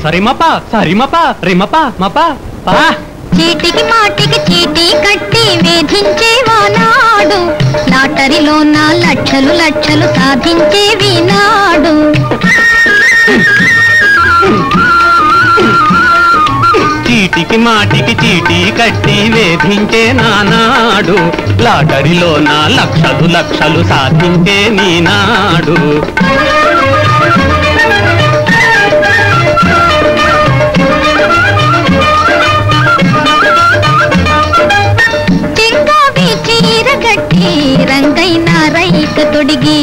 సరిమప సరిమప రిమప మప పా చీటికి మాటికి చీటీ కట్టి వేధించేవానాడు లాటరీలో నా లక్షలు లక్షలు సాధించేవి నాడు చీటికి మాటికి చీటీ కట్టి వేధించే నానాడు లాటరీలో నా లక్షలు లక్షలు సాధించే నీనాడు చెంగావి చీర కట్టి రంగైన రైక తొడిగి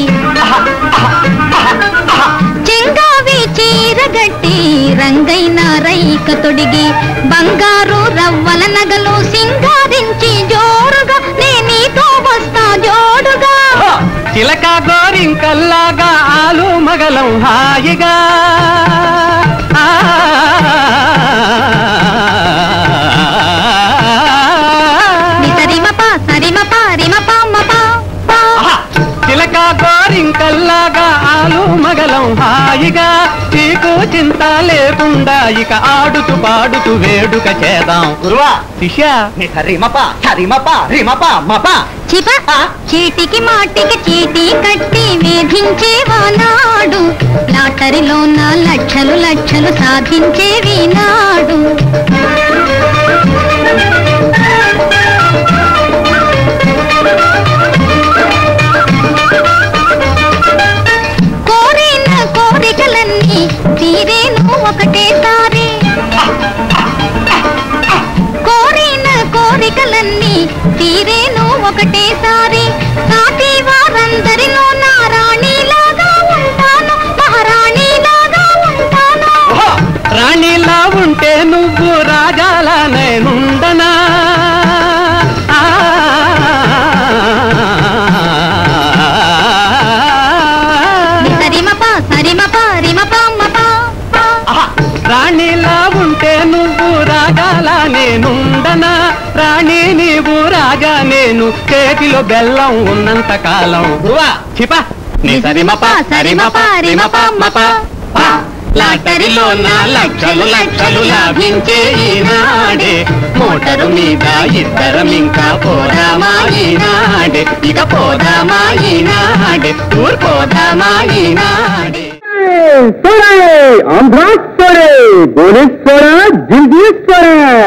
చెంగావి చీర గట్టి రంగైన రైక తొడిగి బంగారు రవ్వల నగలు సింగారించి జోరుగా నే నీతో వస్తా జోడుగా చిలక గోరింకల్లాగా ఆలు మగలం హాయిగా ఆ. ని సరిమప సరిమప రిమప మప పా. ఆహా! చిలక గోరింకల్లాగా ఆలు మగలం హాయిగా చీకు చింత లేకుండా ఇక ఆడుతూ పాడుతూ వేడుక చేద్దాం గురువా శిష్య నీ సరిమప సరిమప రిమప మప చిప చీటికి మాటికి చీటీ కట్టి వేధించేవానాడు లాటరీలో నా లక్షలు లక్షలు సాధించేవి నాడు కోరిన కోరికలన్నీ తీరేను ఒకటేసారి కోరిన కోరికలన్నీ తీరేను ఒకటేసారి సాటి వారందరిలో నా రాణిలాగా ఉంటాను మహారాణిలాగా ఉంటాను ఓహో! రాణిలా ఉంటే నువ్వు రాజాల నేనుండనా ఆ. సరిమప సరిమప రిమప మప పా. ఆహా! రాణిలా ఉంటే నువ్వు రాజాల నేనుండనా రాణి నీవు రాజా నేను చేతిలో బెల్లం ఉన్నంత కాలం చిప నీ సరిమప సరిమప రిమప మప పా. లాటరీలో నా లక్షలు లక్షలు లాభించే ఈనాడే మోటరు మీద ఇద్దరం ఇంకా పోదామా ఈనాడే ఇక పోదామా ఈనాడే ఊరు పోదామా ఈనాడే సరే ఆంధ్ర సరే భువనేశ్వర జింగేశ్వర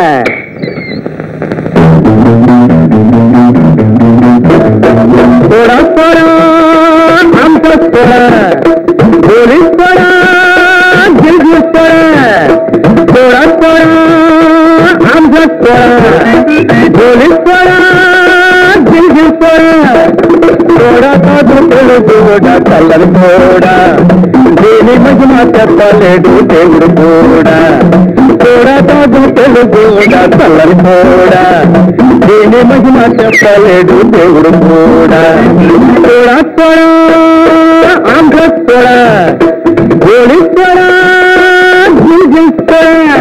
సోడా సోడా ఆంధ్ర సోడ భువనేశ్వర జింగేశ్వర సోడా సోడా ఆంధ్ర సోడ భువనేశ్వర జింగేశ్వర తోడా కాదు తెలుగుడా చల్లని తోడా దేని మహిమ చెప్పలేడు దేవుడు కూడా తోడా కాదు తెలుగుడా చల్లని తోడా దేని మహిమ చెప్పలేడు దేవుడు కూడా తోడా తోడా ఆంధ్ర తోడా ఓడిస్తోడా జీవిస్తోడా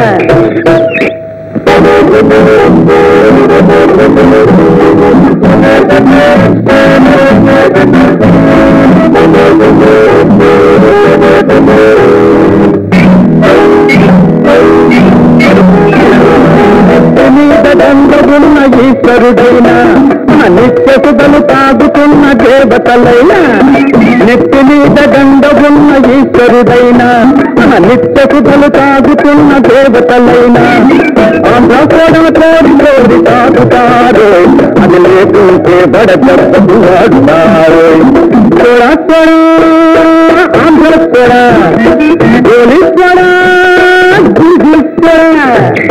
మీద దండగున్న ఈశ్వరుడైన నిత్యసుదలు తాగుతున్న దేవతలైన నెత్తి మీద దండగున్న ఈశ్వరుడైన నిత్యసుదలు తాగుతున్న దేవతలైన ఆంధ్రపడ కోరి కోరి తాగుతారు అది లేకుంటే బడ దెబ్బకు వాడుతారు చూడా చూడా ఆంధ్ర చూడా పోలీశ్వరా ఈశ్వరా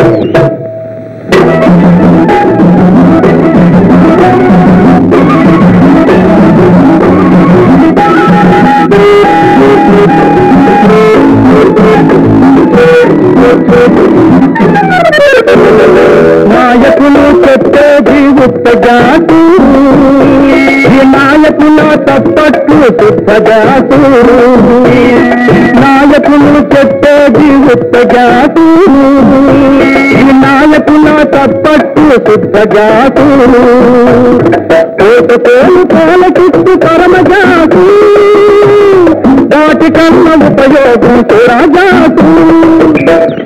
నాయకులు చెప్పేది ఉత్తగాటు ఈ నాయకుల తప్పట్లు సుత్తగాటు నాయకులు చెప్పేది ఉత్తగాటు ఈ నాయకుల తప్పట్లు సుత్తగాటు కోటకోలు పాలకిస్తు పరమజాటు వాటి కన్న ఉపయోగం సురజాటు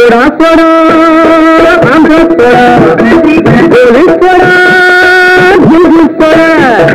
తోడా తోడా ఆంధ్ర తోడా పోలీస్ తోడా జిల్జి తోడా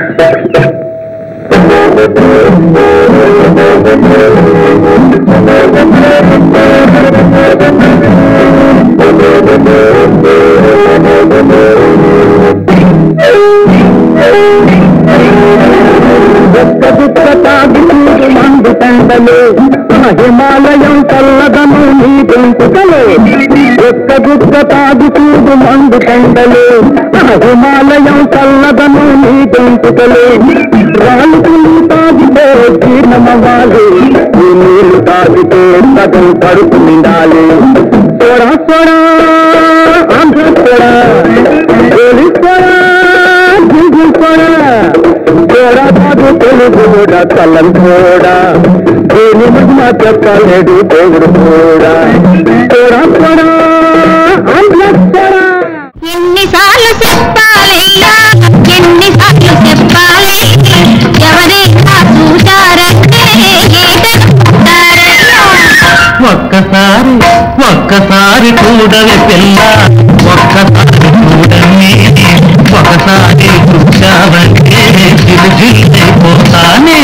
ఒక్క దుక్క తాగుతూడు మండు తండలు హిమాలయం చల్లదము నీ గొంతుకలే ఒక్క దుక్క తాగుతూడు మండు తండలు హిమాలయం చల్లదము నీ గొంతుకలే రాళ్ళు పుల్లు తాగితే జీర్ణమవ్వాలి ఈ నీళ్లు తాగితే సగం కడుపు నిండాలి తోడా తోడా ఆంధ్ర తోడా పోలీస్ తోడా జిల్జి తోడా తోడా బాబు తెలుగు కూడా చల్లం కూడా దేని మహిమ చెప్పలేడు దేవుడు కూడా తోడా తోడా ఆంధ్ర తోడా ఎన్నిసార్లు చెప్పాలయ్యా ఎన్నిసార్లు చెప్పాలి ఎవరైనా చూశారంటే ఏటంటారయ్యా ఒక్కసారి ఒక్కసారి చూడవే పిల్ల ఒక్కసారి చూడని ఒకసారి చూశావంటే జిల్జిల్లైపోతానే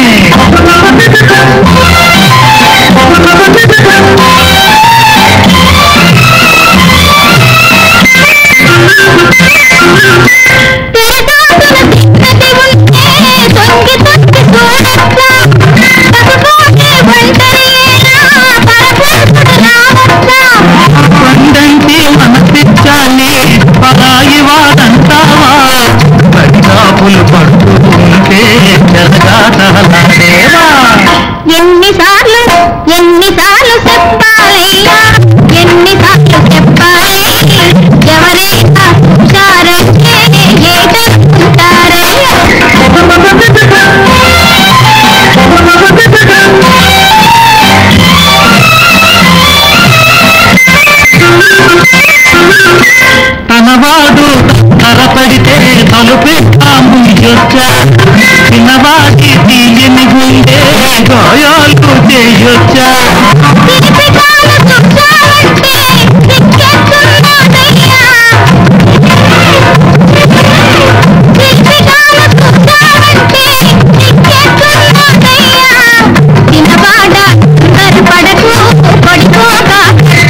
తిరగాసుల తిక్కటి ఉంటే తొంగి తొంగి చూడొచ్చా పసుపోకే ఒంటరియేనా పరపురుషుడు రావచ్చా పండంటి మనసిచ్చాలి పరాయి వాడంటావా పడికాపులు పడుతూ ఉంటే జరగాటలాడేవా ఎన్నిసార్లు ఎన్నిసార్లు చెప్పాలయ్యా ఎన్నిసార్లు చెప్పాలి ఎవరైనా చూశారంటే ఏటనుకుంటారయ్యా తనవాడు తరపడితే తలుపెట్టా ముయ్యొచ్చా చిన్నవాడి తీయని గుండె గాయాలు చేయొచ్చా పిలిపిటాలు చూశావంటే సిగ్గెత్తున్నదయ్యా పిలిపిటాలు చూశావంటే సిగ్గెత్తున్నదయ్యా చిన్నవాడ కనపడకు పడిపోగా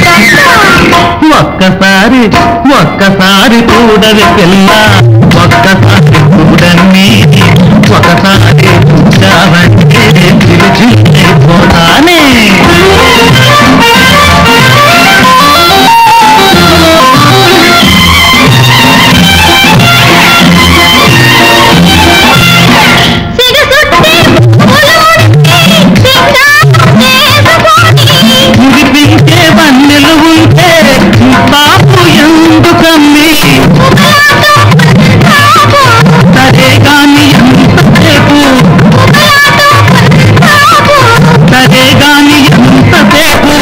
ఒక్కసారి ఒక్కసారి చూడవి పిల్ల ఒక్కసారి చూడని ఒకసారి చూచావంటే పిలిచిపోతానే సిగసుట్టి పూలముడికి సింగారం చేసుకొని ముగిపించే వన్నెలు ఉంటే బాపు ఎందుకమ్మి సరే కాని ఎంతసేపు సరే కాని ఎంతసేపు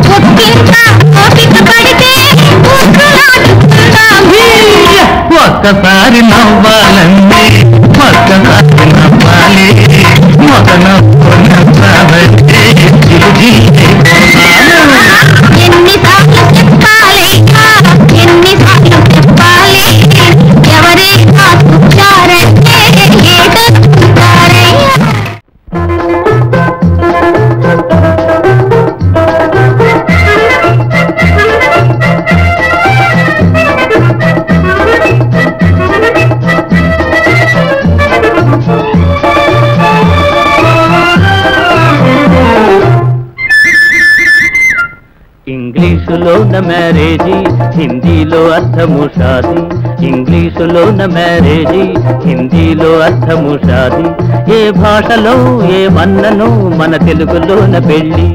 ఒక్కసారి నవ్వాలండి ఒక్కసారి నవ్వాలి ఒక నవ్వు నవ్వాలంటే ఎన్నిసార్లు చెప్పాలయ్యా ఎన్నిసార్లు చెప్పాలి ఎవరైనా చూశారంటే ఏటనుకుంటారయ్యా ఇంగ్లీషులోన మ్యారేజీ హిందీలో అర్థము షాది ఇంగ్లీషులోన మ్యారేజీ హిందీలో అర్థము షాది ఏ భాషలో ఏ మన్నను మన తెలుగులోన పెళ్ళి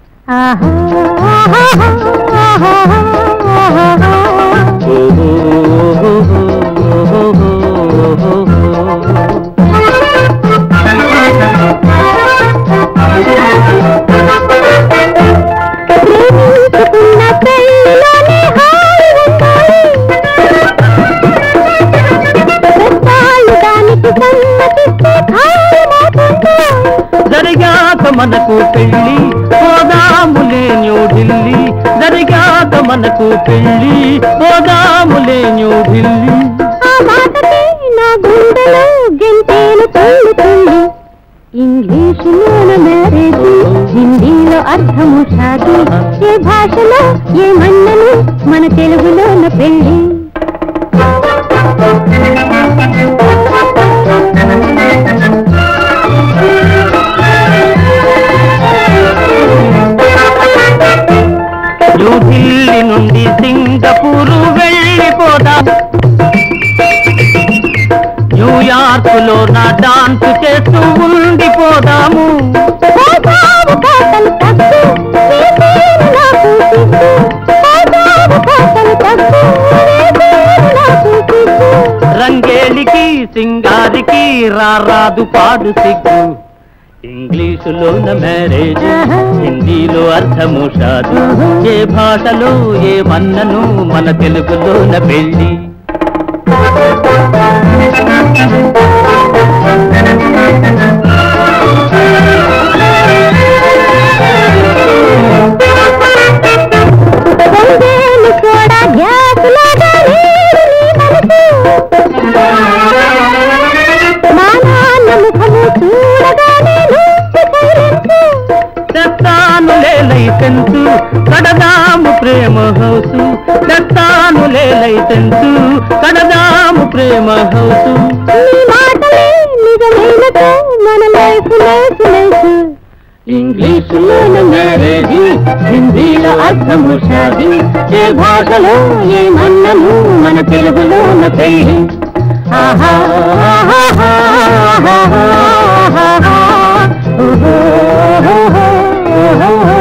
ప్రేమించుకున్న పెళ్ళిలోనే హాయి ఉంటాయి. పెద్దాళ్ళు దానికి సమ్మతిస్తే ఖాయమవుతుంది. జరిగాక మనకు పెళ్ళి పోదాములే న్యూఢిల్లీ జరిగి మనకు పెళ్ళి పోదాములే న్యూ ఢిల్లీ ఆ మాటకి నా గుండెలో గెంటేలు తుళ్ళు తుళ్ళు ఇంగ్లీషులోన మ్యారేజ్ హిందీలో అర్థము షాది ఏ భాషలో ఏ మన్నను మన తెలుగులోన పెళ్ళి న్యూ ఢిల్లీ నుండి సింగపూరు వెళ్ళిపోదాం న్యూయార్క్ లో నా డాన్స్ చేస్తూ ఉండిపోదాము పోతావు కాకలు తప్పు చేసేను నాకు సిగ్గు పోతావు కాకలు తప్పు చేసేను నాకు సిగ్గు రంగేలికి సింగారికి రారాదు పాడు సిగ్గు ఇంగ్లీషులోన మ్యారేజ్ హిందీలో అర్థము షాదు ఏ భాషలో ఏ మన్నను మన తెలుగులోన పెళ్ళి పొందేలు కూడా గ్యాస్ లాగా వేడి నీ మనసు మా నాన్న ముఖము చూడగానే నువ్వు సైలెన్స్ తెస్తానులే లైసెన్సు కడదాము ప్రేమ హౌసు తెస్తానులే లైసెన్సు కడదాము ప్రేమ హౌసు నీ మాటలే నిజమైనతో మన లైఫ్ లైఫ్ లైఫ్ ఇంగ్లీషులోన మ్యారేజ్ హిందీలో అర్థము షాది ఏ భాషలో ఏ మన్నను మన తెలుగులోన పెళ్ళి ఆహా ఆహా ఆహా ఆహా ఓహో ఓహో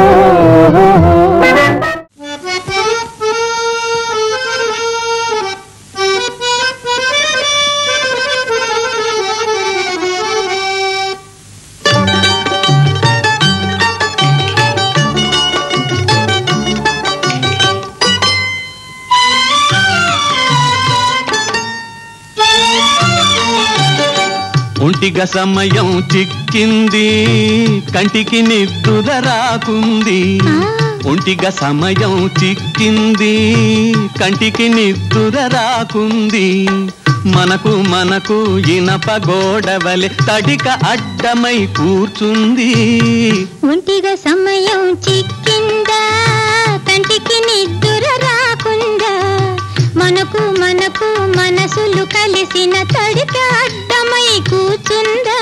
ఒంటిగా సమయం చిక్కింది కంటికి నిద్దుర రాకుంది ఒంటిగా సమయం చిక్కింది కంటికి నిద్దుర రాకుంది మనకు మనకు ఇనప గోడవలె తడిక అడ్డమై కూర్చుంది ఒంటిగా సమయం చిక్కిందా కంటికి నిద్దుర రాకుండా మనకు మనకు మనసులు కలిసిన తడిక అడ్డమై కూర్చుందా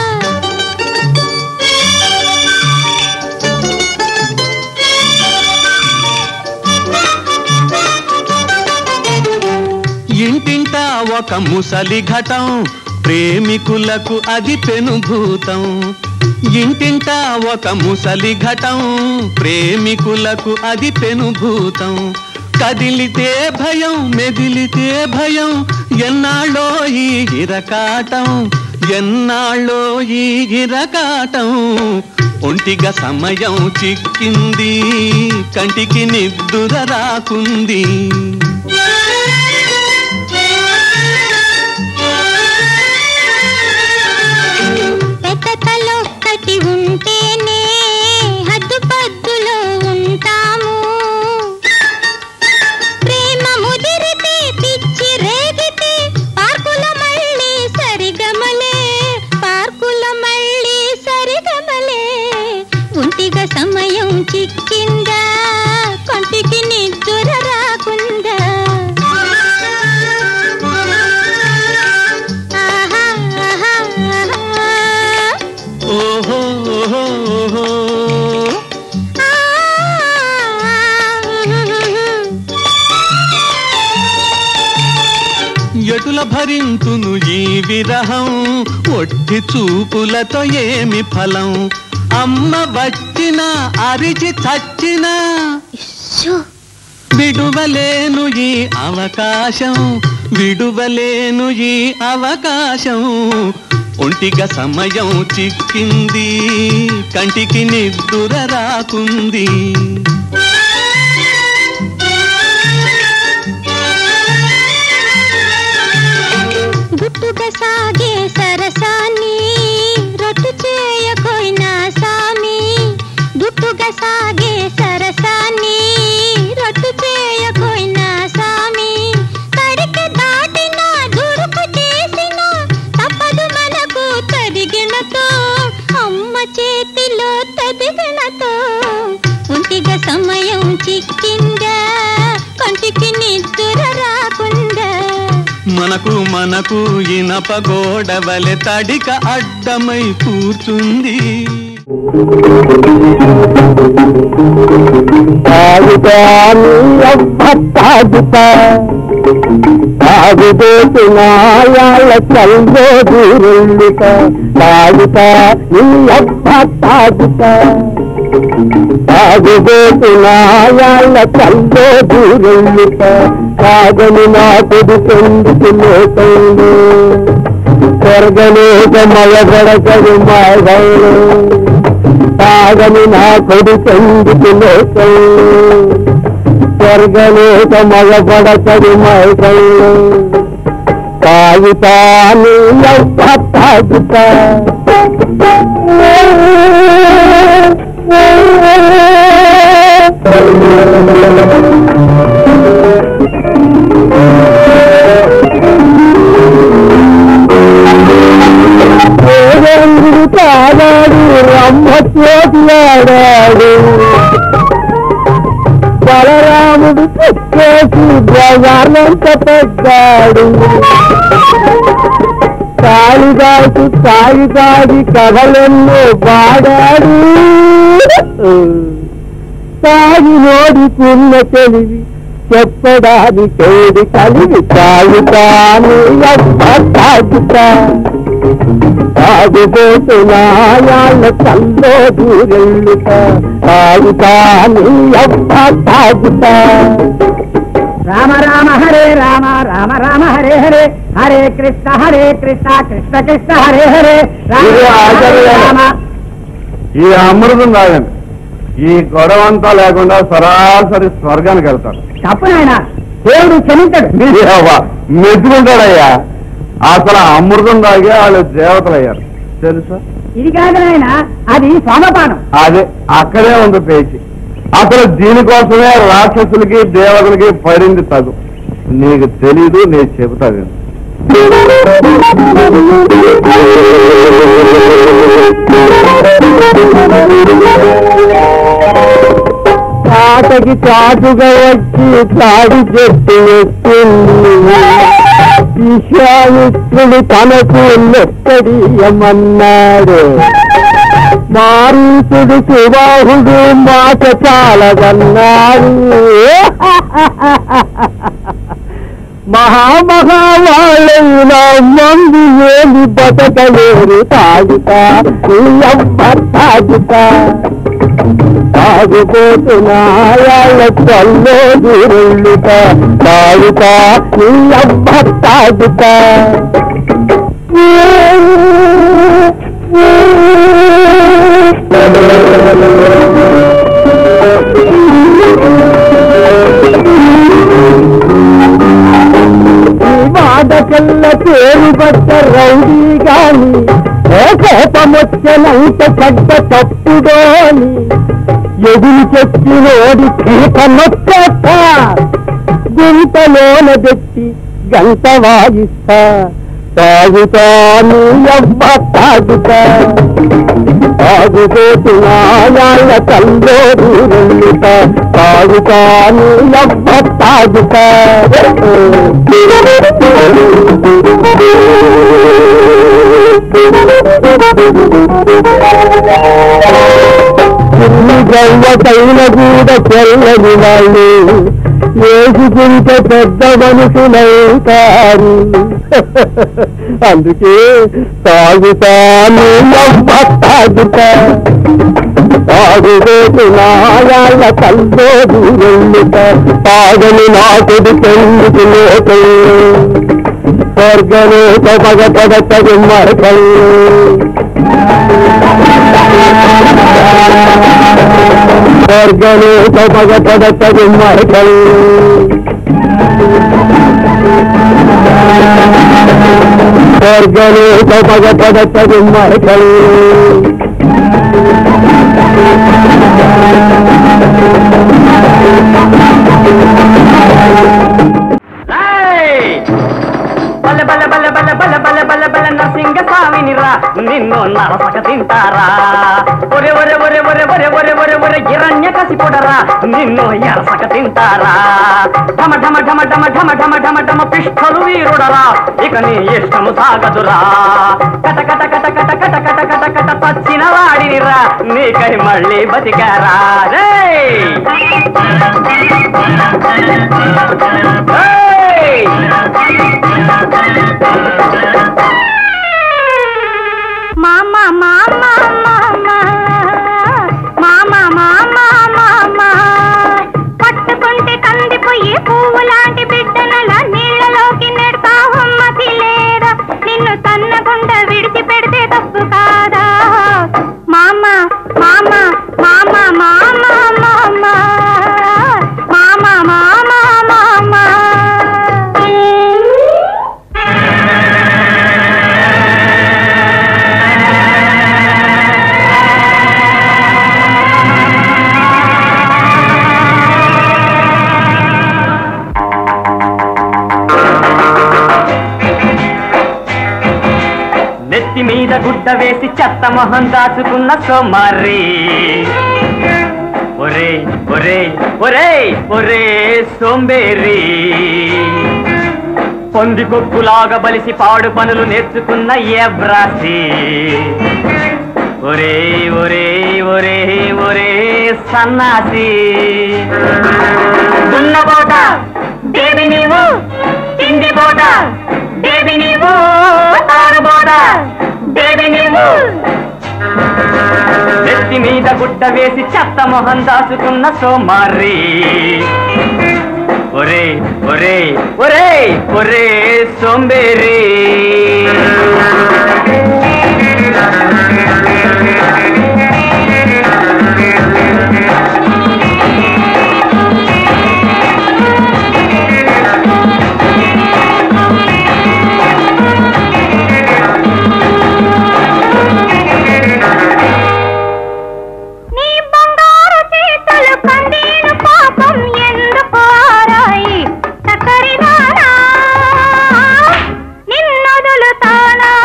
ఇంటింటా ఒక ముసలి ఘటం ప్రేమికులకు అది పెనుభూతం ఇంటింటా ఒక ముసలి ఘటం ప్రేమికులకు అది పెనుభూతం కదిలితే భయం మెదిలితే భయం ఎన్నాళ్ళో ఈ ఇరకాటం ఎన్నాళ్ళో ఈ ఇరకాటం ఒంటిగా సమయం చిక్కింది కంటికి నిద్దుర రాకుంది పెద్ద తలొక్కటి ఉంటేనే హద్దు పద్దులో ఉంటాము ప్రేమ ముదిరితే పిచ్చి రేగితే పార్కుల మళ్ళీ సరిగమలే పార్కుల మళ్ళీ సరిగమలే ఒంటిగా సమయం చిక్కిందా కొంటికి నిద్దుర రాకుందా ఆహా ఆహా ఆహా ఓహో ఓహో ఓహో ఎటుల భరింతును ఈ విరహం ఒట్టి చూపులతో ఏమి ఫలం అమ్మ వచ్చినా అరిచి చచ్చినా విడువలేను ఈ అవకాశం విడువలేను ఈ అవకాశం ఒంటిగా సమయం చిక్కింది కంటికి నిద్దుర రాకుంది గుట్టుగా సాగే సరసాన్ని రొట్టు చేయకోయినా సామి గుట్టుగా సాగే సరసాన్ని రొట్టు చేయ చిక్కిందా కంటికి నిద్ర రాకుండా మనకు మనకు ఇనప గోడవలె తడిక అడ్డమై కూర్చుంది తాగుతా నీ అబ్బ తాగుతా తాగుబోతు నాయాల చల్లో దూరుళ్ళుట తాగుతా నీ అబ్బ తాగుతా తాగుబోతు నాయాల చల్లో దూరుళ్ళుట తాగని నా పొడి చెందుకు లోకంలో స్వర్గలోక మయగడకడు మాయగౌలు తాగని నా కొడు చెందుకు లోకంలో స్వర్గలోక మగపడకడు మైకంలో తాగుతాను ఎవ్వ తాగుతా తాగాడు రమ్మ చేతిలాడాడు బలరాముడు చెప్పేసి బజార్లంత పెట్టాడు కాళిదాసు తాగి తాగి కథలెన్నో పాడాడు తాగి నోడుకున్న తెలివి చెప్పడానికి కేడి కలిగి తాగుతాను ఎవ్వ తాగుతా తాగుబోతున్నాయాళ్ళ కల్లో దూరెళ్ళుట తాగుతాను ఎవ్వ తాగుతా రామ రామ హరే రామ రామ రామ హరే హరే హరే కృష్ణ హరే కృష్ణ కృష్ణ కృష్ణ హరే హరే రామ ఇది రామ హరే ఆచార్య. రామ ఈ అమృతం తాగండి ఈ గొడవ అంతా లేకుండా సరాసరి స్వర్గానికి వెళ్తారు తప్పు నాయన దేవుడు క్షమించడు మెచ్చుకుంటాడయ్యా అసలు అమృతం తాగే వాళ్ళు దేవతలు అయ్యారు తెలుసా ఇది కాదు నాయన అది సోమపానం అదే అక్కడే ఉంది పేచి అసలు దీనికోసమే రాక్షసులకి దేవతలకి పడింది తగు నీకు తెలీదు నేను చెబుతా విను. తాటకి చాటుగా వచ్చి తాడి చెట్టు ఎక్కింది విశ్వామిత్రుడు తనకు లెక్కడీయమన్నాడు మారీచుడు సుబాహుడు మాట చాలదన్నాడు మహామహావాళ్ళైన మంది ఏమి బతకలేరు తాగుతా ఈ అమ్మ తాగుతా తాగుపోతున్నాయాళ్ళ చల్లో దూరుళ్ళుట తాగుతా నీ అమ్మ తాగుతా వాదకల్ల పేరు పట్ట రౌడీ గాని ఏ కోపమొచ్చనంత చెడ్డ తప్పుడోని ఎదురు చెప్పినోడి పీక నొక్కేట గుంటలోన పెట్టి గంట వాయిస్తా తాగుతా నీ అవ్వ తాగుతా తాగుపోతున్నాయాళ్ళ కల్లో దూరుండుట తాగుతా నీ అవ్వ తాగుతా చిన్ని గవ్వకైన కూడా చెల్లని వాళ్ళు వేసుకుంటే పెద్ద మనుషులవుతారు అందుకే తాగుతాను నవ్వ తాగుతా తాగుబోతున్నాయాళ్ళ కల్లో దూరెళ్ళుట తాగని నాకుడు చెందుకు లోకలు స్వర్గలోక పగ పగతగు మరకలు స్వర్గలోక పగ పగతగు మరకలు స్వర్గలోక పగ పగతగు మరకలు బల్ల బల్ల బల్ల బల్ల బల్ల బల్ల బల్ల బల్ల నరసింహ రంగస్వామినిరా నిన్ను నరసక తింటారా ఒరే ఒరే ఒరే ఒరే ఒరే ఒరే ఒరే ఒరే హిరణ్య కసిపుడరా నిన్ను ఎరసక తింటారా ఢమ ఢమ ఢమ ఢమ ఢమ ఢమ ఢమ ఢమ పిష్టలు వీరుడరా ఇక నీ ఇష్టము సాగదురా కట కట కట కట కట కట కట కట తచ్చిన వాడినిరా నీకై మళ్ళీ బతికారా రే మామ మామ మామ మామ మామ మామ పట్టుకుంటే కందిపోయి పువ్వు లాంటి బిడ్డనలా నీళ్ళలోకి నెడతావమ్మకి లేదా నిన్ను తన్నకుండా విడిచి పెడితే తప్పు కాదా మామ మామ మామ మామ మామ మామ మామ మామ నెత్తి మీద గుడ్డ వేసి చెత్త మొహం దాచుకున్న సోమారి ఒరే ఒరే ఒరే ఒరే సోంబేరి పొంది కొక్కులాగా బలిసి పాడు పనులు నేర్చుకున్న ఏ బ్రాసి ఒరే ఒరే ఒరే ఒరే సన్నాసి దున్నబోట దేవి నీవు తిండి బోట దేవి నీవు తారబోట దేవి నీవు నెత్తి మీద గుడ్డ వేసి చెత్త మొహం దాచుకున్న సోమారి ఒరే ఒరే ఒరే ఒరే సోంబేరి నీ బంగారు చేతులు కందీను పాపం ఎందుకు ఆరాయి చక్కరిదానా నిన్నొదులుతానా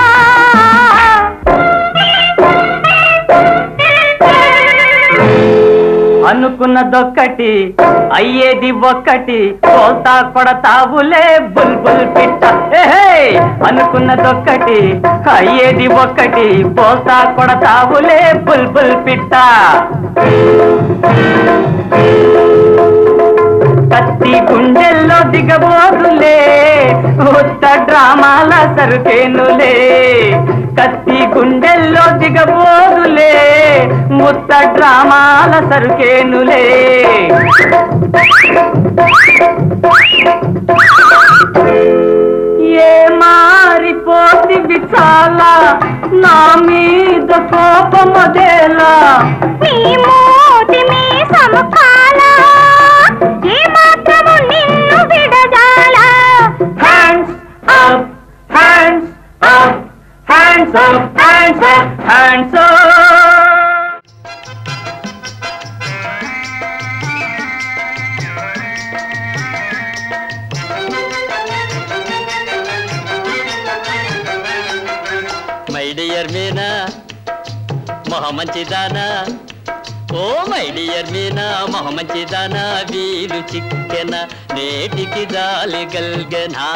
అనుకున్నదొక్కటి అయ్యేది ఒక్కటి కోల్తా కొడతావులే బుల్బుల్ పిట్ట ఏహే అనుకున్నదొక్కటి అయ్యేది ఒక్కటి పోల్తా కొడతావులే బుల్బుల్ పిట్ట కత్తి గుండెల్లో దిగబోదులే ఉత్త డ్రామాల సరుకేనులే కత్తి గుండెల్లో దిగబోదులే ముత్త డ్రామాల సరుకేనులే ఏ మారిపోతివి చాలా నా మీద కోపమదేలా నీ మూతి మీ సముఖాల ఏ మాత్రము నిన్ను విడజాలా Hands up, hands up, hands up, hands up, hands up. My dear Meena మొహ మంచిదానా ఓ మై డియర్ మీనా మొహ మంచిదానా వీలు చిక్కెన నేటికి జాలి గల్గనా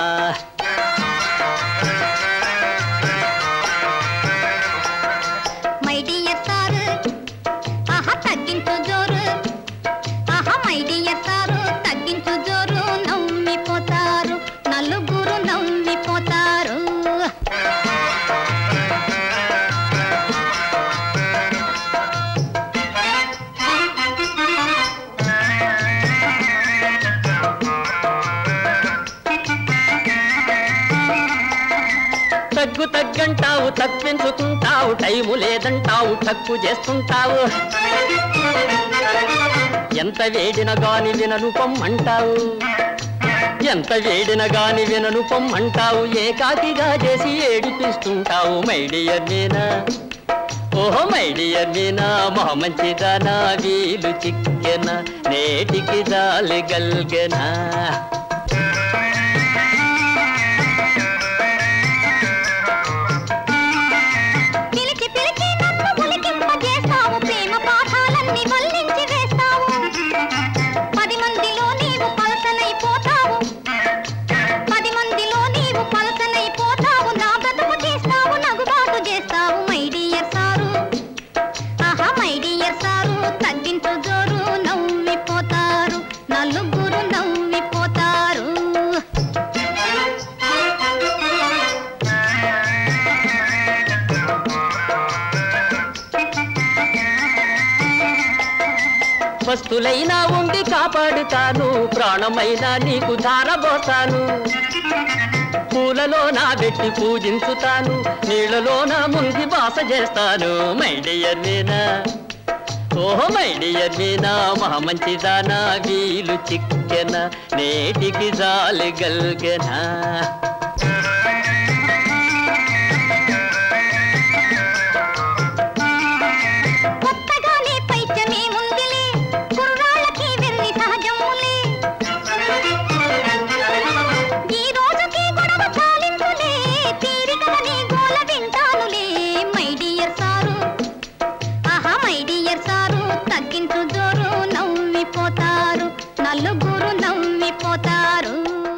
మై డియర్ సారు ఆహా తగ్గించు జోరు ఆహా మై డియర్ సారు తగ్గించు జోరు నమ్మిపోతారు నలుగురు నమ్మిపోతారు తగ్గు తగ్గంటావు తప్పించుకుంటావు టైము లేదంటావు తక్కువ చేస్తుంటావు ఎంత వేడిన గాని వినను పొమ్మంటావు ఎంత వేడిన గాని వినను పొమ్మంటావు ఏకాకిగా చేసి ఏడిపిస్తుంటావు మైడియర్ మీనా ఓహో మైడియర్ మీనా మొహ మంచిదానా వీలు చిక్కెన నేటికి జాలి గల్గెనా పస్తులైనా ఉండి కాపాడుతాను ప్రాణమైనా నీకు ధారబోతాను పూలలో నా పెట్టి పూజించుతాను నీళ్ళలో నా ముంగి బాస చేస్తాను మై డియర్ మీనా ఓహో మై డియర్ మీనా మహా మంచిదానా వీలు చిక్కెన నేటికి జాలి గల్గెనా కొత్తగానే పైచమే ముందిలే కుర్రాళ్ళకి వెర్రి సహజములే ఈ రోజుకి గొడవ చాలింపులే తీరికనే గోల వింటానులే మై డియర్ సారు ఆహా మై డియర్ సారు తగ్గించు జోరు నవ్విపోతారు నలుగురు నవ్విపోతారు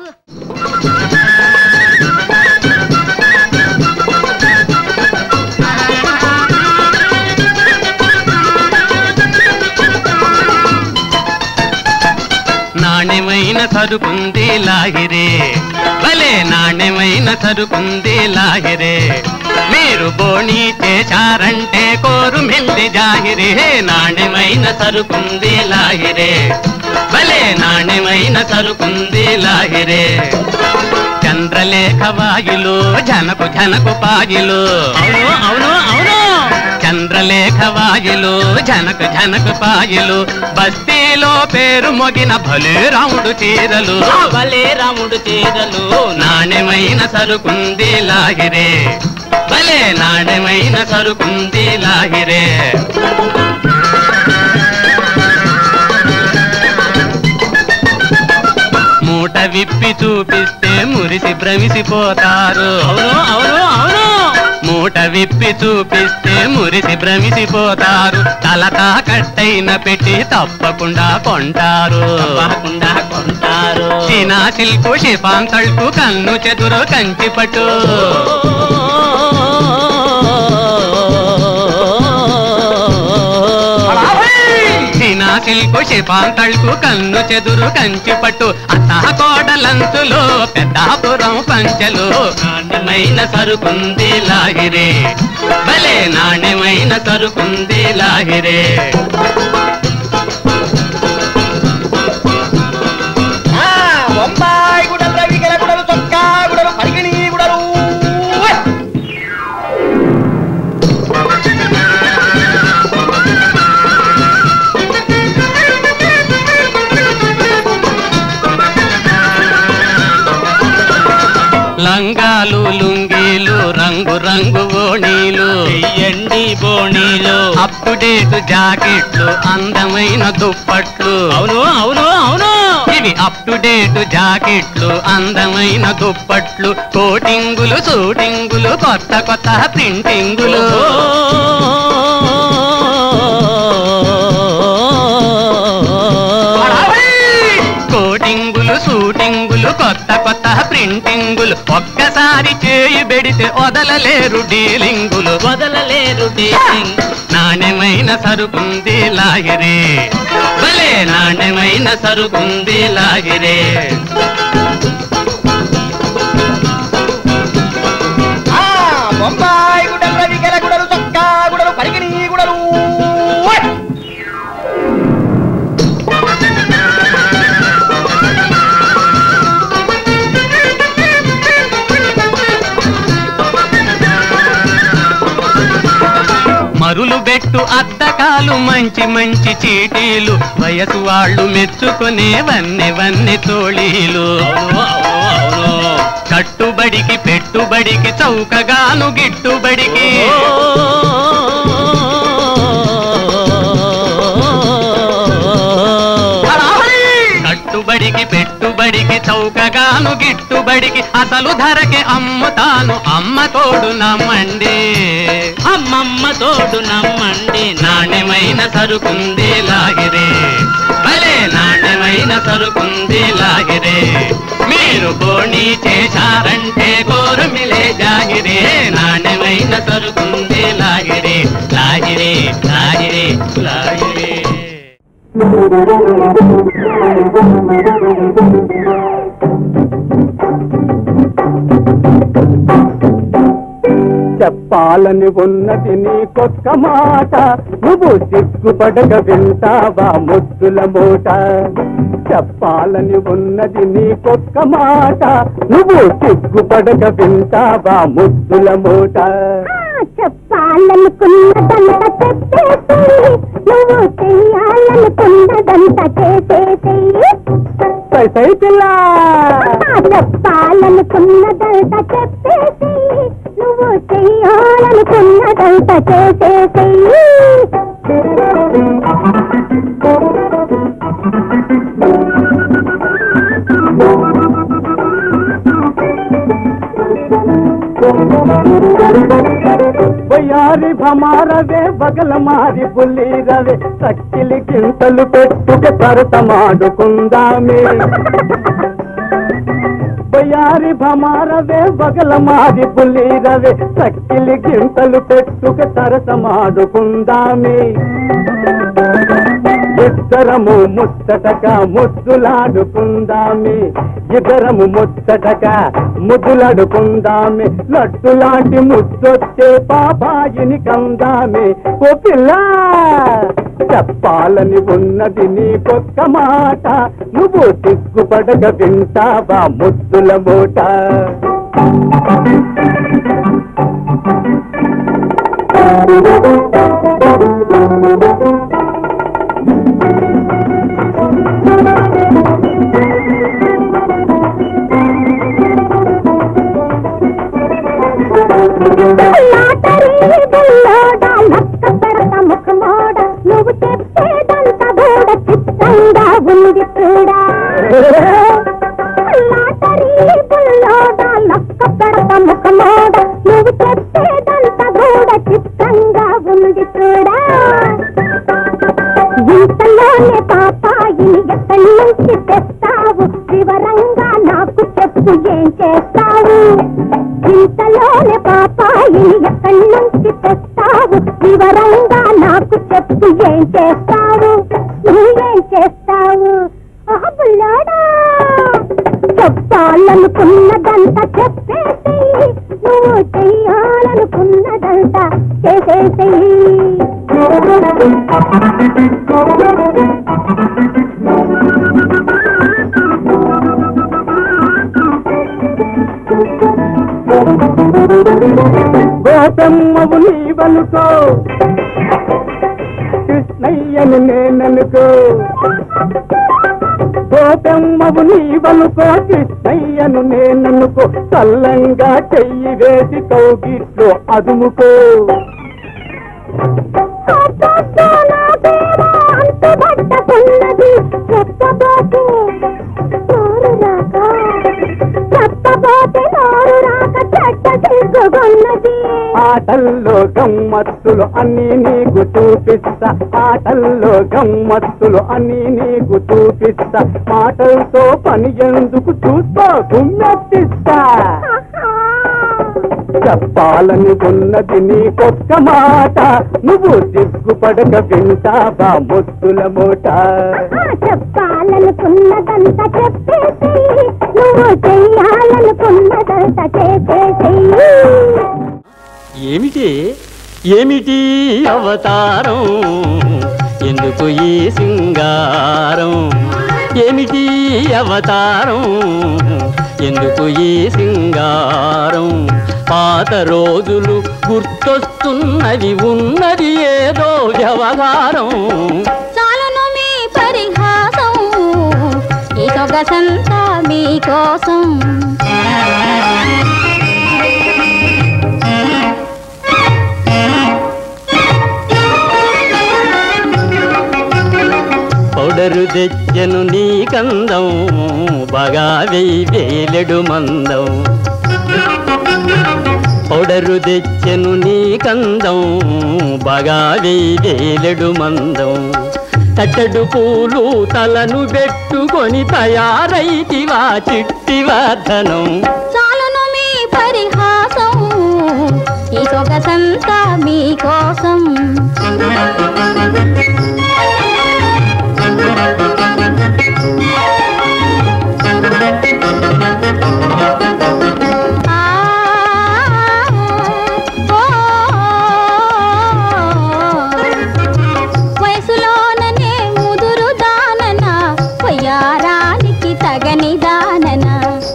నాణ్యమైన సరుకుంది లాహిరే భలే నాణ్యమైన సరుకుంది లాహిరే మీరు బోణి చేశారంటే కోరు మెల్లి జాహిరే నాణ్యమైన సరుకుంది లాహిరే భలే నాణ్యమైన సరుకుంది లాహిరే చంద్రలేఖ వాయులు జనకు జనకు పాయులు అవును అవును అవును చంద్రలేఖ వాయులు జనకు జనకు పాయులు బస్తీలో పేరు మొగిన భలే రాముడు చీరలు భలే రాముడు చీరలు నాణ్యమైన సరుకుంది లాహిరే భలే నాణ్యమైన సరుకుంది లాహిరే మూట విప్పి చూపిస్తే మురిసి భ్రమిసిపోతారు అవును అవును అవును మూట విప్పి చూపిస్తే మురిసి భ్రమిసిపోతారు తల తాకట్టైన పెట్టి తప్పకుండా కొంటారు తప్పకుండా కొంటారు చీనా సిల్కు షిఫాన్ తళుకు కన్ను చెదురు కంచి పట్టు చీనా సిల్కు షిఫాన్ తళుకు కన్ను చెదురు కంచి పట్టు అత్త కోడలంచులు పెద్దాపురం పంచలు నాణ్యమైన సరుకుంది లాహిరే భలే నాణ్యమైన సరుకుంది లాహిరే బొంబాయి గుడలు రవికెల గుడలు చొక్కా గుడలు పరిగిణి గుడలు లంగాలు లుంగీలు రంగు రంగు ఓణీలు ఎండి బోణీలు అప్పుడేటు జాకెట్లు అందమైన దుప్పట్లు అవును అవును అవును ఇవి అప్ టు డేట్ జాకెట్లు అందమైన దుప్పట్లు కోటింగులు షూటింగులు కొత్త కొత్త ప్రింటింగులు కోటింగులు షూటింగులు కొత్త కొత్త ప్రింటింగులు ఒక్కసారి చేయి పెడితే వదలలేరు డీలింగులు వదలలేరు డేటింగ్ నాణ్యమైన సరుకుంది లాగిరే భలే నాణ్యమైన సరుకుంది లాగిరే ఆ, బొంబాయి గుడలు రవికెల గుడలు చొక్కా గుడలు పరిగిణి గుడలు మరులు బెట్టు అద్దకాలు మంచి మంచి చీటీలు వయసు వాళ్ళు మెచ్చుకునే వన్నె వన్నె తోళీలు కట్టుబడికి పెట్టుబడికి చౌకగాను గిట్టుబడికి కట్టుబడికి పెట్టుబడికి చౌకగాను గిట్టుబడికి అసలు ధరకి అమ్ముతాను అమ్మ తోడు నమ్మండి అమ్మమ్మ తోడు నమ్మండి నాణ్యమైన సరుకుంది లాగిరే భలే నాణ్యమైన సరుకుంది లాగిరే మీరు బోణి చేశారంటే కోరుమిలే జాగిరే నాణ్యమైన సరుకుంది లాగిరే లాగిరే లాగిరే లాగిరే చెప్పా చెప్పాలని ఉన్నది నీకొక్క మాట నువ్వు సిగ్గుపడక వింటావా ముద్దుల మూట చెప్పాలని ఉన్నది నీకొక్క మాట నువ్వు సిగ్గుపడక వింటావా ముద్దుల మూట చెప్పాలనుకున్నదంతా చెప్పేసి నువ్వు చెయ్యాలనుకున్నదంతా చేసేసి సై సై పిల్ల చెప్పాలనుకున్నదంతా చెప్పేసి నువ్వు చెయ్యాలనుకున్నదంతా చేసేసి బొయ్యారి భమారవే బగల మారి బుల్లి రవే సక్కిలి గింతలు పెట్టుక సరతమాడుకుందామే బొయ్యారి భమారవే బగల మారి బుల్లి రవే సక్కిలి గింతలు పెట్టుక సరసమాడుకుందామే ఇద్దరము ముచ్చటక ముద్దులాడుకుందామే ఇద్దరము ముచ్చటక ముద్దులాడుకుందామే లడ్డు లాంటి ముద్దొచ్చే పాపాయిని కందామే ఓ పిల్ల చెప్పాలని ఉన్నది నీకొక్క మాట నువ్వు సిగ్గుపడక వింటావా ముద్దుల మూట లాటరీ బుల్లోడా లక్క పెడత ముఖమోడ నువ్వు చెప్పేదంతా గూడ చిత్తంగా ఉంది చూడా లాటరీ బుల్లోడా లక్క పెడత ముఖమోడ నువ్వు చెప్పేదంతా గూడ చిత్తంగా ఉంది చూడా ఇంతలోనే పాపాయిని ఎక్కడి నుంచి తెస్తావు వివరంగా నాకు చెప్పు ఏం చేస్తావు ఇంతలోనే పాపాయిని ఎక్కడి నుంచి తెస్తావు వివరంగా నాకు చెప్పు ఏం చేస్తావు నువ్వేం చేస్తావు ఆ బుల్లాడా చెప్పాలనుకున్నదంతా చెప్పేసి నువ్వు చెయ్యాలనుకున్నదంతా చేసేసేయి గోపమ్మవు నీవనుకో కృష్ణయ్యను నేననుకో గోపమ్మవు నీవనుకో కృష్ణయ్యను నేననుకో చల్లంగా చెయ్యి వేసి కౌగిట్లో అదుముకో అంతుబట్టకున్నది చెప్పబోతే నోరు రాక చెప్పబోతే నోరు రాక చెడ్డ సిగ్గుగున్నది ఆటల్లో గమ్మత్తులు అన్ని నీకు చూపిస్తా ఆటల్లో గమ్మత్తులు అన్ని నీకు చూపిస్తా మాటలతో పని ఎందుకు చూస్తా గుమ్మెత్తిస్తా చెప్పాలని ఉన్నది నీకొక్క మాట నువ్వు సిగ్గుపడక వింటావా ముద్దుల మూట చెప్పాలనుకున్నదంతా చెప్పేసి నువ్వు చెయ్యాలనుకున్నదంతా చేసేసి ఏమిటి ఏమిటి అవతారం ఎందుకు ఈ సింగారం ఏమిటి అవతారం ఎందుకు ఈ సింగారం పాత రోజులు గుర్తొస్తున్నది ఉన్నది ఏదో వ్యవహారం చాలును మీ పరిహాసం ఈ సొగసంతా మీకోసం పౌడరు తెచ్చెను నీ కందం బాగా వెయ్యి వేలెడు మందం పౌడరు తెచ్చెను నీ కందం బాగా వెయ్యి వేలెడు మందం తట్టడు పూలు తలను పెట్టుకొని తయారైతివా చిట్టి వర్ధనం చాలును మీ పరిహాసం ఈ సొగసంతా మీకోసం ఆ, ఓ, దానన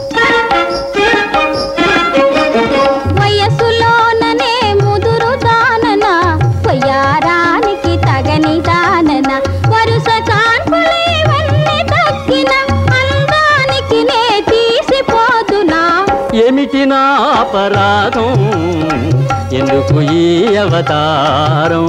వయసులోననే ముదురు దానన పొయ్యారానికి తగని దానన వరుస కాన్పులేవన్నీ తక్కిన అందానికి నే తీసిపోదునా ఏమిటి నా అపరాధం ఎందుకు ఈ అవతారం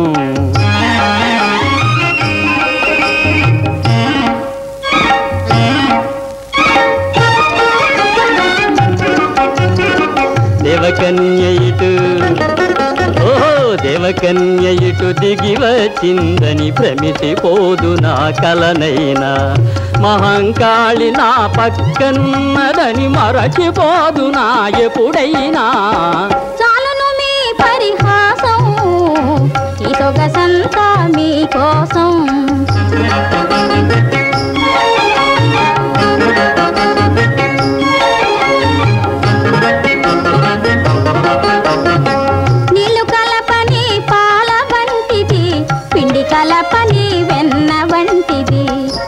దేవకన్య ఇటు ఓహో దేవకన్య ఇటు దిగి వచ్చిందని భ్రమిసిపోదు నా కలనైనా మహంకాళి నా పక్కనున్నదని మరచిపోదు నా ఎప్పుడైనా చాలును మీ పరిహాసం ఈ సొగసంతా మీకోసం నీళ్లు కలపని పాల వంటిది పిండి కలపని వెన్న వంటిది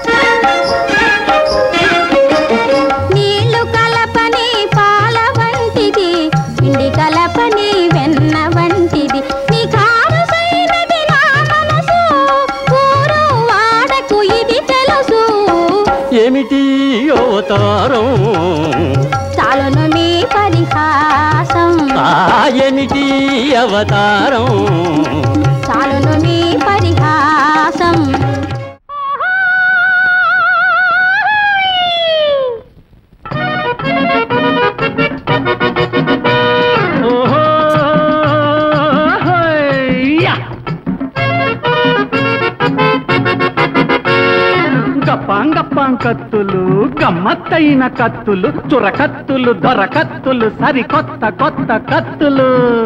నీళ్లు కలపని పాల వంటిది పిండి కలపని వెన్న వంటిది నీ కావసైనది నా మనసు ఊరు వాడకు ఇది తెలుసు ఏమిటి అవతారం చాలును మీ పరిహాసం ఆ ఏమిటి అవతారం చాలును మీ పరిహాసం ఓహో హయ్యా. గప్పాం గప్పాం కత్తులు గమ్మత్తైన కత్తులు చురకత్తులు దొరకత్తులు సరికొత్త కొత్త కత్తులు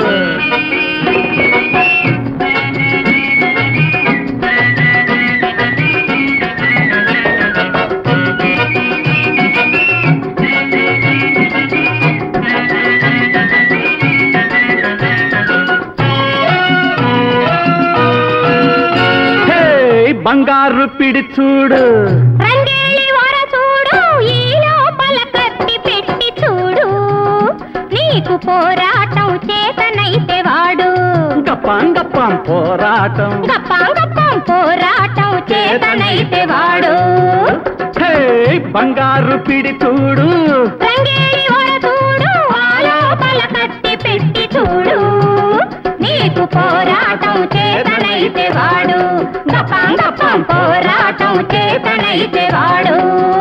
హే బంగారు పిడి చూడు రంగేలి వర చూడు ఈ లోపల కత్తి పెట్టి చూడు నీకు పోరాటం చేతనైతే వాడు గప్పాం గప్పాం పోరాటం గప్పం గప్పం పోరాటం చేతనైతే వాడు హే బంగారు పిడి చూడు రంగేలి వర చూడు ఆ లోపల కత్తి పెట్టి చూడు నీకు పోరాటం చేతనైతే వాడు గప్పం గప్పం పోరాటం చేతనైతే వాడు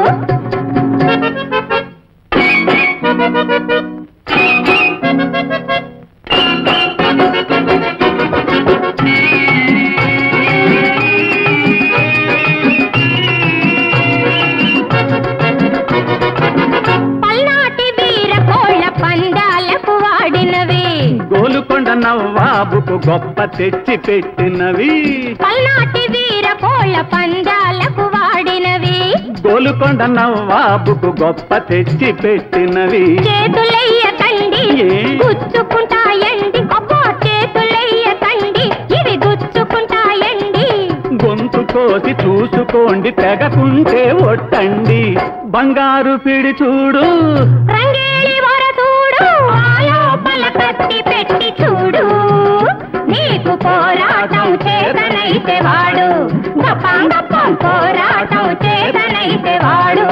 పల్నాటి వీర కోళ్ళ పందాలకు వాడినవి గోలుకొండ నవ్వాబుకు గొప్ప తెచ్చి పెట్టినవి పల్నాటి వీర కోళ్ళ పందాలకు వాడినవి గోలుకొండ నవ్వాబుకు గొప్ప తెచ్చి పెట్టినవి చేతులెయ్యకండి ఏ? గుచ్చుకుంటాయండి అబ్బో చేతులెయ్యకండి ఇవి గుచ్చుకుంటాయండి గొంతు కోసి చూసుకోండి తెగకుంటే ఒట్టండి బంగారు పిడి చూడు రంగేలి వర చూడు ఆ లోపల కత్తి పెట్టి చూడు నీకు పోరాటం చేతనైతే వాడు గప్పం గప్పం పోరాటం చేతనైతే వాడు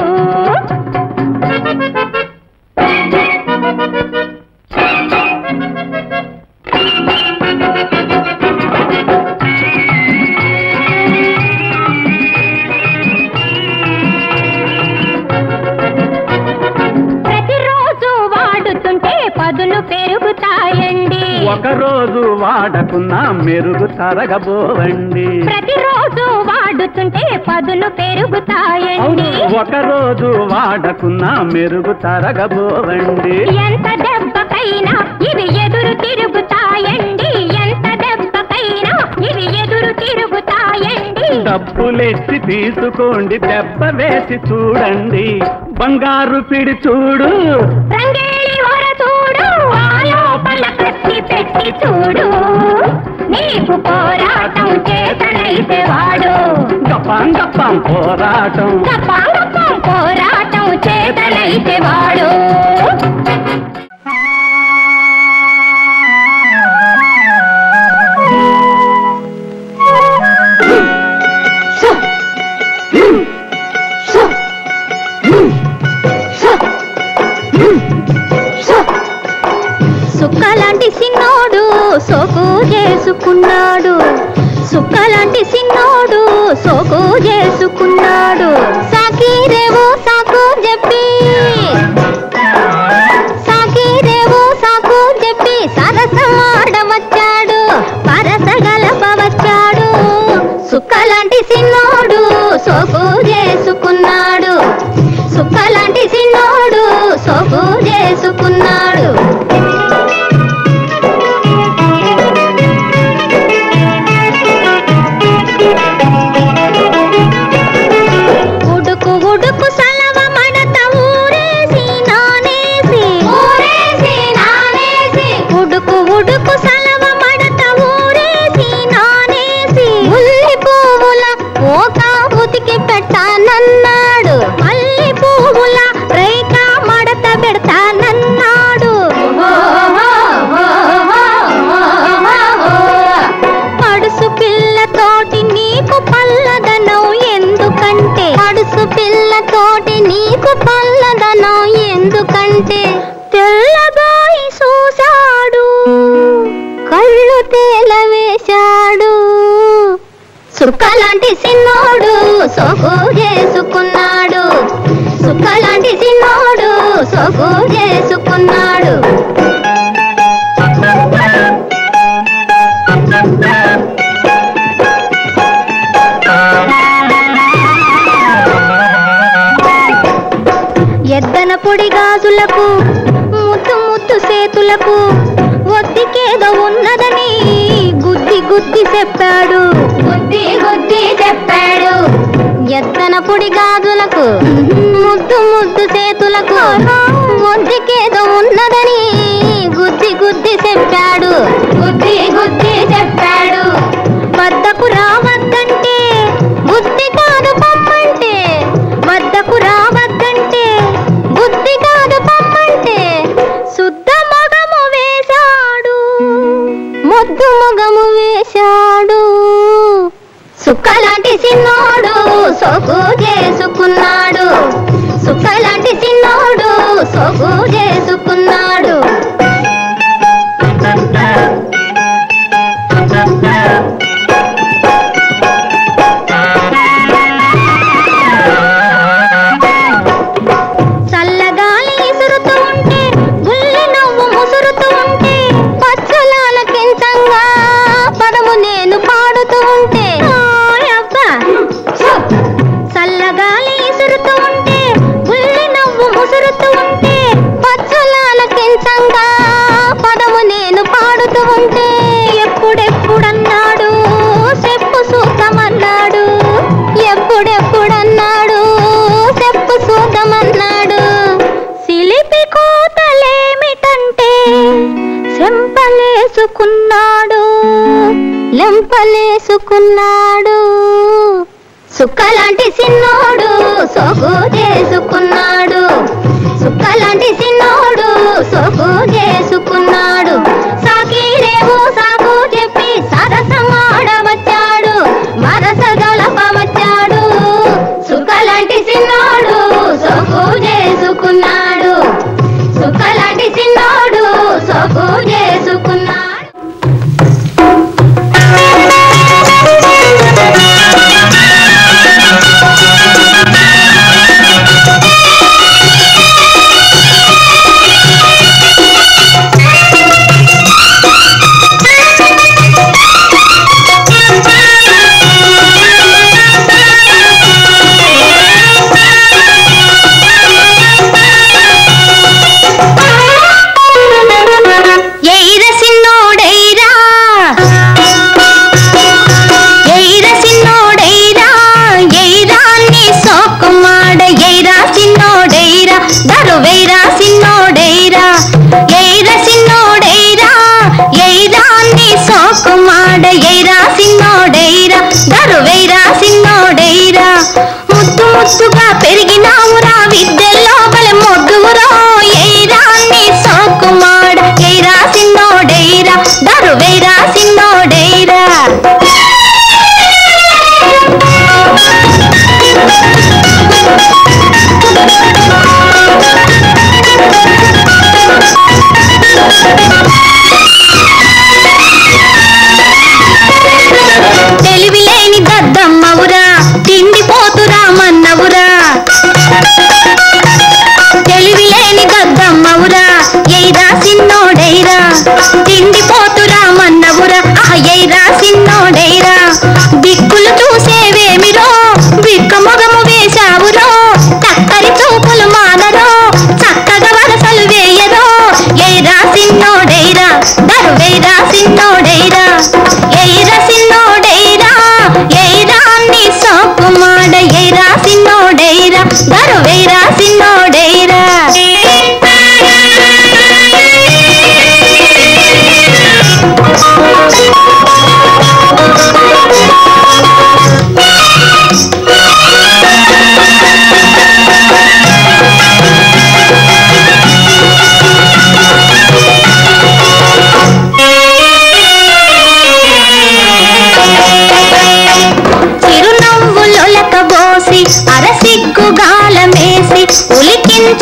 ప్రతిరోజు వాడుతుంటే పదులు పెరుగుతాయండి ఒక రోజు వాడకున్నా మెరుగు తరగబోవండి ప్రతిరోజు వాడుతుంటే పదులు పెరుగుతాయండి ఒక రోజు వాడకున్నా మెరుగు తరగబోవండి ఎంత దెబ్బకైనా ఇవి ఎదురు తిరుగుతాయండి ఎంత దెబ్బకైనా ఇవి ఎదురు తిరుగుతాయండి డబ్బులెచ్చి తీసుకోండి దెబ్బ వేసి చూడండి బంగారు పిడి చూడు రంగేలి వర చూడు ఆ లోపల కత్తి పెట్టి చూడు నీకు పోరాటం చేతనైతే వాడు గప్పాం గప్పాం పోరాటం గప్పం గప్పం పోరాటం చేతనైతే వాడు సుక్కలాంటి సిన్నోడు సోకు చేసుకున్నాడు సుక్కలాంటి సిన్నోడు సోకు చేసుకున్నాడు సాకిరేవో సాకు చెప్పి సాకిరేవో సాకు చెప్పి సరసమాడవచ్చాడు పరసగలపవచ్చాడు సుక్కలాంటి సిన్నోడు సోకు చేసుకున్నాడు సుక్కలాంటి సిన్నోడు సోకు చేసుకున్నాడు ఉడుకు ఉడుకు సలవ మడత ఊరేసి నానేసి ఊరేసి నానేసి ఉడుకు ఉడుకు సలవ మడత ఊరేసి నానేసి ఉల్లి పువ్వుల ఓక ఉతికి పెట్టానన్నాడు మల్లి పువ్వుల రేఖ మడత పెడతానన్నాడు పడుసు పిల్లతోటి నీకు పల్లదనం ఎందుకంటే పడుసు పిల్లతోటి నీకు పల్లదనం ఎందుకంటే తెల్లబోయి చూశాడు కళ్ళు తేలవేశాడు సుక్కలాంటి సిన్నోడు సోకు చేసుకున్నాడు సుక్కలాంటి సిన్నోడు సోకు చేసుకున్నాడు ఎద్దన పొడి గాజులకు ముద్దు ముద్దు సేతులకు ఒత్తికేదో ఉన్నదని గుద్ది గుద్ది చెప్పాడు గుద్ది గుద్ది చెప్పాడు ఎద్దన పొడి గాజులకు ముద్దు ముద్దు సేతులకు ఒత్తికేదో ఉన్నదని గుద్ది గుద్ది చెప్పాడు గుద్ది గుద్ది చెప్పాడు వద్దకు రావద్దంటే బుద్ధి కాదు పొమ్మంటే వద్దకు రావద్దంటే బుద్ధి కాదు పొమ్మంటే శుద్ధ మగము వేశాడు ముద్దు మగము వేశాడు సుక్కలాంటి సిన్నోడు సోకు చేసుకున్నాడు సుక్కలాంటి సిన్నోడు సోకు చేసుకున్నాడు చల్లగాలి ఇసురుతూ ఉంటే గుల్లి నవ్వు ముసురుతూ ఉంటే పచ్చలాల కించంగా పదము నేను పాడుతూ ఉంటే ఓయబ్బా! చల్లగాలి ఇసురుతూ ఉంటే గుల్లి నవ్వు ముసురుతూ ఉంటే పచ్చలాల కించంగా పదము నేను పాడుతూ ఉంటే ఎప్పుడెప్పుడన్నాడు చెప్పు సూతమన్నాడు ఎప్పుడెప్పుడన్నాడు చెప్పు సూతమన్నాడు సిలిపి కోతలేమిటంటే చెంపలేసుకున్నాడు లెంపలేసుకున్నాడు సుక్కలాంటి సిన్నోడు సోకు చేసుకున్నాడు సుక్కలాంటి సిన్నోడు సోకు చేసుకున్నాడు సాకిరేవో సాకు చెప్పి సరసమాడవచ్చాడు మరసగలపవచ్చాడు సుక్కలాంటి సిన్నోడు సోకు చేసుకున్నాడు సుక్కలాంటి సిన్నోడు సోకు చేసుకున్నాడు ఆ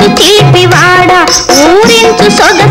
తీపివాడ ఊరించు సొగ